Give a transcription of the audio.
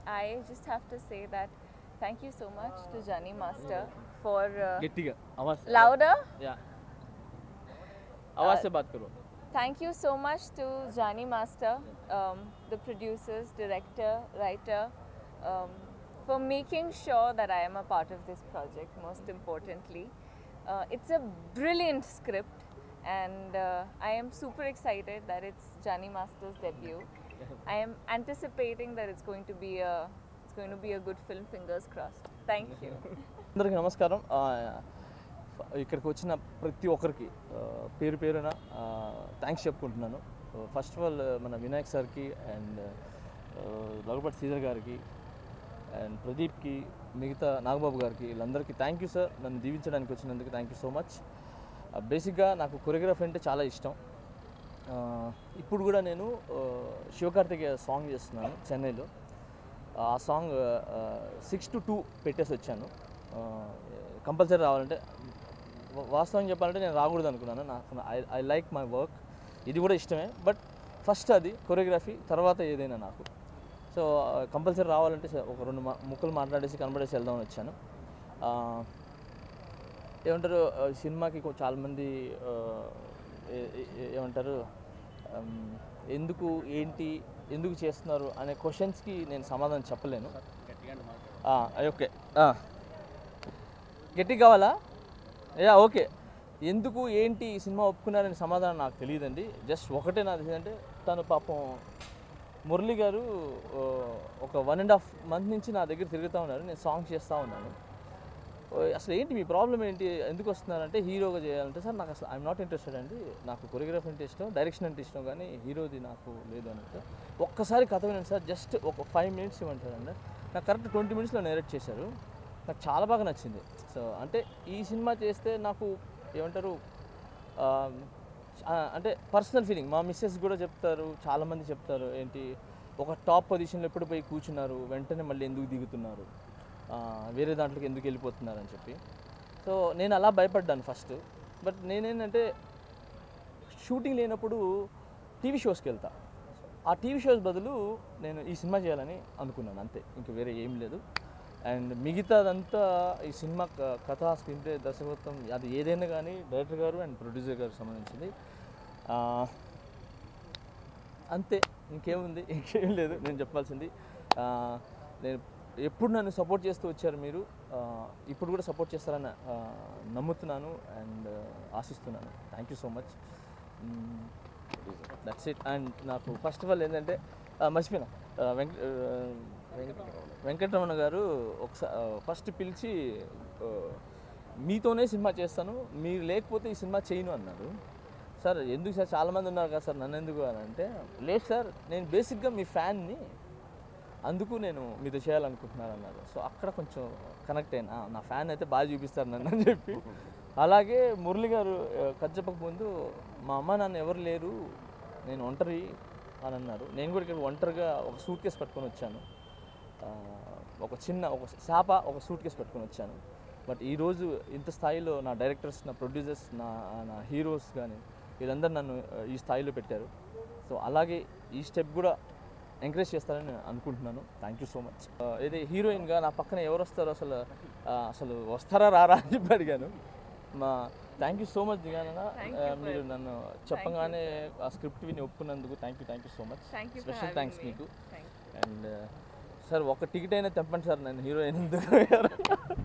I just have to say that thank you so much to Jani Master for uh, గట్టిగా आवाज louder. या आवाज से बात करो Thank you so much to Jani Master, um, the producers, director, writer, um, for making sure that I am a part of this project, most importantly. Uh, it's a brilliant script, and uh, I am super excited that it's Jani Master's debut. I am anticipating that it's going to be a it's going to be a good film. Fingers crossed. Thank you. అందరికీ నమస్కారం ఆ, ఫ- ఇక్కడికి వచ్చిన ప్రతి ఒక్కరికి ఆ, పేరు పేరున థ్యాంక్స్ చెప్పుకుంటున్నాను ఫస్ట్ ఆఫ్ ఆల్ మన వినాయక్ సార్కి అండ్ లగపతి శ్రీధర్ గారికి అండ్ ప్రదీప్కి మిగతా నాగబాబు గారికి వీళ్ళందరికీ థ్యాంక్ యూ సార్ నన్ను దీవించడానికి వచ్చినందుకు థ్యాంక్ యూ సో మచ్ బేసిక్గా నాకు కొరియోగ్రఫీ అంటే చాలా ఇష్టం ఆ, ఇప్పుడు కూడా నేను ఆ, శివకార్తికేయ సాంగ్ చేస్తున్నాను చెన్నైలో ఆ సాంగ్ సిక్స్ టు టూ పెట్టేసి వచ్చాను కంపల్సరీ రావాలంటే వా- వాస్తవం చెప్పాలంటే నేను రాకూడదు అనుకున్నాను నాకు I I like my work ఇది కూడా ఇష్టమే బట్ ఫస్ట్ అది కొరియోగ్రఫీ తర్వాత ఏదైనా నాకు సో కంపల్సరీ రావాలంటే స- ఒక రెండు మా- ముక్కలు మాట్లాడేసి కనబడేసి వెళ్దామని వచ్చాను ఆ, ఏమంటారు ఆ, సినిమాకి కొ- చాలామంది ఆ, ఏ- ఏ- ఏమంటారు ఆమ్, ఎందుకు ఏంటి ఎందుకు చేస్తున్నారు అనే క్వశ్చన్స్కి నేను సమాధానం చెప్పలేను ఆ, ఓకే ఆ. గట్టిగా కావాలా యా ఓకే ఎందుకు ఏంటి ఈ సినిమా ఒప్పుకున్నారనే సమాధానం నాకు తెలియదండి జస్ట్ ఒకటే నాకు తెలియదంటే తను పాపం మురళి గారు ఆ, ఒక వన్ అండ్ హాఫ్ మంత్ నుంచి నా దగ్గర తిరుగుతూ ఉన్నారు నేను సాంగ్స్ చేస్తూ ఉన్నాను ఓ, అసలు ఏంటి మీ ప్రాబ్లం ఏంటి ఎందుకు వస్తున్నారంటే హీరోగా చేయాలంటే సార్ నాకు అసలు ఐఎమ్ నాట్ ఇంట్రెస్టెడ్ అండి నాకు కొరియోగ్రఫీ అంటే ఇష్టం డైరెక్షన్ అంటే ఇష్టం కానీ హీరోది నాకు లేదు అంటే ఒక్కసారి కథ వినండి సార్ జస్ట్ ఒక ఫైవ్ మినిట్స్ ఇవ్వంటారండి నాకు కరెక్ట్ ట్వంటీ మినిట్స్లో నేరేట్ చేశారు నాకు చాలా బాగా నచ్చింది సో అంటే ఈ సినిమా చేస్తే నాకు ఏమంటారు ఆ, ఆ, అంటే పర్సనల్ ఫీలింగ్ మా మిస్సెస్ కూడా చెప్తారు చాలామంది చెప్తారు ఏంటి ఒక టాప్ పొజిషన్లో ఎప్పుడు పోయి కూర్చున్నారు వెంటనే మళ్ళీ ఎందుకు దిగుతున్నారు ఆ, వేరే దాంట్లోకి ఎందుకు వెళ్ళిపోతున్నారు అని చెప్పి సో నేను అలా భయపడ్డాను ఫస్ట్ బట్ నేనేంటంటే షూటింగ్ లేనప్పుడు టీవీ షోస్కి వెళ్తా ఆ టీవీ షోస్ బదులు నేను ఈ సినిమా చేయాలని అనుకున్నాను అంతే ఇంక వేరే ఏం లేదు అండ్ మిగతాదంతా ఈ సినిమా క- కథ స్క్రీన్ ప్లే దర్శకత్వం అది ఏదైనా కానీ డైరెక్టర్ గారు అండ్ ప్రొడ్యూసర్ గారికి సంబంధించింది ఆ, అంతే ఇంకేముంది ఇంకేం లేదు నేను చెప్పాల్సింది ఆ, నేను ఎప్పుడు నన్ను సపోర్ట్ చేస్తూ వచ్చారు మీరు ఆ, ఇప్పుడు కూడా సపోర్ట్ చేస్తారని ఆ, నమ్ముతున్నాను అండ్ ఆశిస్తున్నాను thank you so much that's it and నాకు ఫస్ట్ ఆఫ్ ఆల్ ఏంటంటే ఆ, మర్చిపోయినా ఆ, వెంక ఆ, వెంక- వెంకటరమణ గారు ఒకసారి ఫస్ట్ పిలిచి ఆ, మీతోనే సినిమా చేస్తాను మీరు లేకపోతే ఈ సినిమా చేయను అన్నారు సార్ ఎందుకు సార్ చాలామంది ఉన్నారు కదా సార్ నన్ను ఎందుకు అని అంటే లేదు సార్ నేను బేసిక్గా మీ ఫ్యాన్ని అందుకు నేను మీతో చేయాలనుకుంటున్నాను అన్నారు సో అక్కడ కొంచెం కనెక్ట్ అయినా నా ఫ్యాన్ అయితే బాగా చూపిస్తారు నన్ను అని చెప్పి అలాగే మురళి గారు ఆ, కథ చెప్పక ముందు మా అమ్మ నాన్న ఎవరు లేరు నేను ఒంటరి అని అన్నారు నేను కూడా ఇక్కడ ఒంటరిగా ఒక సూట్ కేసు పట్టుకొని వచ్చాను ఆ, ఒక చిన్న ఒక శాప ఒక సూట్ కేసు పట్టుకొని వచ్చాను బట్ ఈరోజు ఇంత స్థాయిలో నా డైరెక్టర్స్ నా ప్రొడ్యూసర్స్ నా నా హీరోస్ కానీ వీళ్ళందరూ నన్ను ఆ, ఈ స్థాయిలో పెట్టారు సో అలాగే ఈ స్టెప్ కూడా ఎంకరేజ్ చేస్తారని నేను అనుకుంటున్నాను థ్యాంక్ యూ సో మచ్ ఇది హీరోయిన్గా నా పక్కన ఎవరు వస్తారో అసలు ఆ, అసలు వస్తారా రారా అని చెప్పి అడిగాను మా థ్యాంక్ యూ సో మచ్ దిగాన Thank you for- మీరు నన్ను చెప్పగానే ఆ స్క్రిప్ట్ విని ఒప్పుకున్నందుకు thank you thank you so much Thank you for special having thanks me. మీకు Thank you. అండ్ సార్ ఒక టికెట్ అయినా తెంపండి సార్ నేను హీరోయిన్ ఎందుకు